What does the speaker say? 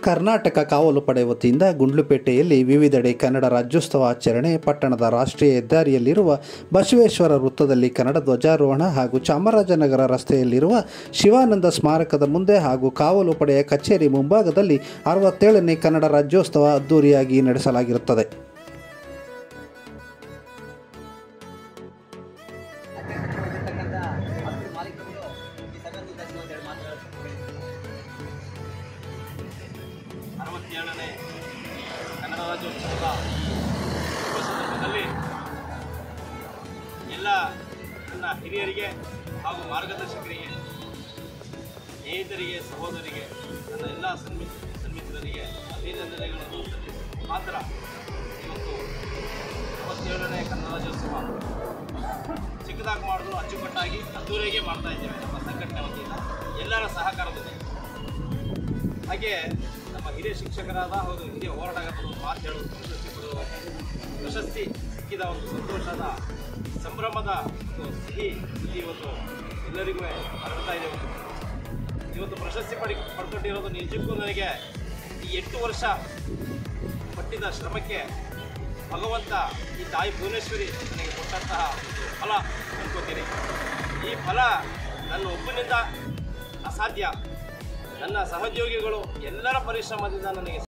ಕರ್ನಾಟಕ ಕಾವಲು ಪಡೆ ವತಿಯಿಂದ ಗುಂಡ್ಲುಪೇಟೆಯಲ್ಲಿ ವಿವಿಧೆಡೆ ಕನ್ನಡ ರಾಜ್ಯೋತ್ಸವ ಆಚರಣೆ ಪಟ್ಟಣದ ರಾಷ್ಟ್ರೀಯ ಹೆದ್ದಾರಿಯಲ್ಲಿರುವ ಬಸವೇಶ್ವರ ವೃತ್ತದಲ್ಲಿ ಕನ್ನಡ ಧ್ವಜಾರೋಹಣ ಹಾಗೂ ಚಾಮರಾಜನಗರ ರಸ್ತೆಯಲ್ಲಿರುವ ಶಿವಾನಂದ ಸ್ಮಾರಕದ ಮುಂದೆ ಹಾಗೂ ಕಾವಲು ಪಡೆಯ ಕಚೇರಿ ಮುಂಭಾಗದಲ್ಲಿ ಅರವತ್ತೇಳನೇ ಕನ್ನಡ ರಾಜ್ಯೋತ್ಸವ ಅದ್ದೂರಿಯಾಗಿ ನಡೆಸಲಾಗಿರುತ್ತದೆ ಅಧ್ಯಕ್ಷರಾಗಿರ್ತಕ್ಕಂಥ ಹತ್ತು ಮಾಲೀಕರು ಈ ಸಂಗತಿ ಎರಡು ಮಾತನಾಡ್ತಾರೆ ಅರವತ್ತೇಳನೇ ಕನ್ನಡ ರಾಜ್ಯೋತ್ಸವದ ಶುಭ ಸಂದರ್ಭದಲ್ಲಿ ಎಲ್ಲ ನನ್ನ ಹಿರಿಯರಿಗೆ ಹಾಗೂ ಮಾರ್ಗದರ್ಶಕರಿಗೆ ಸ್ನೇಹಿತರಿಗೆ ಸಹೋದರಿಗೆ ನನ್ನ ಎಲ್ಲ ಸನ್ಮಿ ಸನ್ಮಿತ್ರರಿಗೆ ಅಭಿನಂದನೆಗಳನ್ನು ಸಲ್ಲಿಸುವ ಮುಖಾಂತರ ಇವತ್ತು ಅರವತ್ತೇಳನೇ ಕನ್ನಡ ರಾಜ್ಯೋತ್ಸವ ಚಿಕ್ಕದಾಗಿ ಮಾಡಿದ್ರು ಅಚ್ಚುಕಟ್ಟಾಗಿ ಅದ್ದೂರಿಯಾಗಿ ಮಾಡ್ತಾ ಇದ್ದೇವೆ ನಮ್ಮ ಸಂಘಟನೆ ವತಿಯಿಂದ ಎಲ್ಲರ ಸಹಕಾರದಲ್ಲಿ ಹಾಗೆ ನಮ್ಮ ಹಿರಿಯ ಶಿಕ್ಷಕರಾದ ಹಾಗೂ ಹಿರಿಯ ಹೋರಾಟಗಾರರು ಒಂದು ಮಾತು ಹೇಳೋದು ಪ್ರಶಸ್ತಿ ಕೊಡೋದು ಪ್ರಶಸ್ತಿ ಸಿಕ್ಕಿದ ಒಂದು ಸಂತೋಷದ ಸಂಭ್ರಮದ ಒಂದು ಸಿಹಿ ಇಲ್ಲಿ ಇವತ್ತು ಎಲ್ಲರಿಗೂ ಹರಡ್ತಾ ಇದೆ ಒಂದು ಇವತ್ತು ಪ್ರಶಸ್ತಿ ಪಡಿ ಪಡ್ಕೊಂಡಿರೋದು ನಿಜಕ್ಕೂ ನನಗೆ ಈ ಎಂಟು ವರ್ಷ ಪಟ್ಟಿದ ಶ್ರಮಕ್ಕೆ ಭಗವಂತ ಈ ತಾಯಿ ಭುವನೇಶ್ವರಿ ನನಗೆ ಕೊಟ್ಟಂತಹ ಒಂದು ಫಲ ಅನ್ಕೋತೀನಿ ಈ ಫಲ ನನ್ನ ಒಬ್ಬನಿಂದ ಅಸಾಧ್ಯ ನನ್ನ ಸಹೋದ್ಯೋಗಿಗಳು ಎಲ್ಲರ ಪರಿಶ್ರಮದಿಂದ ನನಗೆ